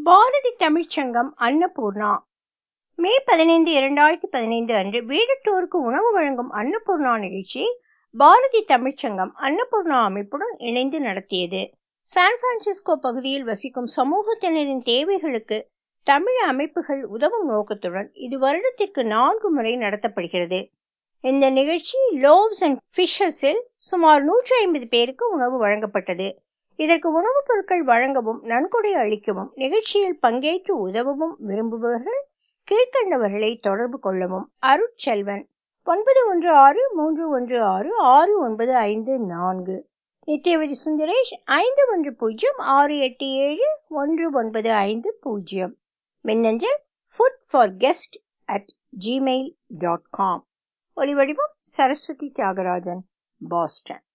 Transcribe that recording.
பாரதி தமிழ்ச்சங்கம் அன்னபூர்ணா மே பதினைந்து இரண்டாயிரத்தி பதினைந்து அன்று வீடற்றோருக்கு உணவு வழங்கும் அன்னபூர்ணா நிகழ்ச்சியை பாரதி தமிழ்ச்சங்கம் அன்னபூர்ணா அமைப்புடன் இணைந்து நடத்தியது சான் பிரான்சிஸ்கோ பகுதியில் வசிக்கும் சமூகத்தினரின் தேவைகளுக்கு தமிழ் அமைப்புகள் உதவும் நோக்கத்துடன் இது வருடத்திற்கு நான்கு முறை நடத்தப்படுகிறது இந்த நிகழ்ச்சி லோவ்ஸ் அண்ட் ஃபிஷஸில் சுமார் நூற்றி ஐம்பது பேருக்கு உணவு வழங்கப்பட்டது இதற்கு உணவுப் பொருட்கள் வழங்கவும் நன்கொடை அளிக்கவும் நிகழ்ச்சியில் பங்கேற்று உதவவும் விரும்புபவர்கள் கீழ்கண்டவர்களை தொடர்பு கொள்ளவும் அருட்செல்வன் ஒன்பது ஒன்று ஆறு மூன்று ஒன்று ஆறு ஆறு ஒன்பது ஐந்து நான்கு நித்யவதி சுந்தரேஷ் ஐந்து ஒன்று பூஜ்ஜியம் ஆறு எட்டு ஏழு ஒன்று ஒன்பது ஐந்து பூஜ்ஜியம் மின்னஞ்சல் food for guest at Gmail dot com ஒலிவடிவம் சரஸ்வதி தியாகராஜன் பாஸ்டன்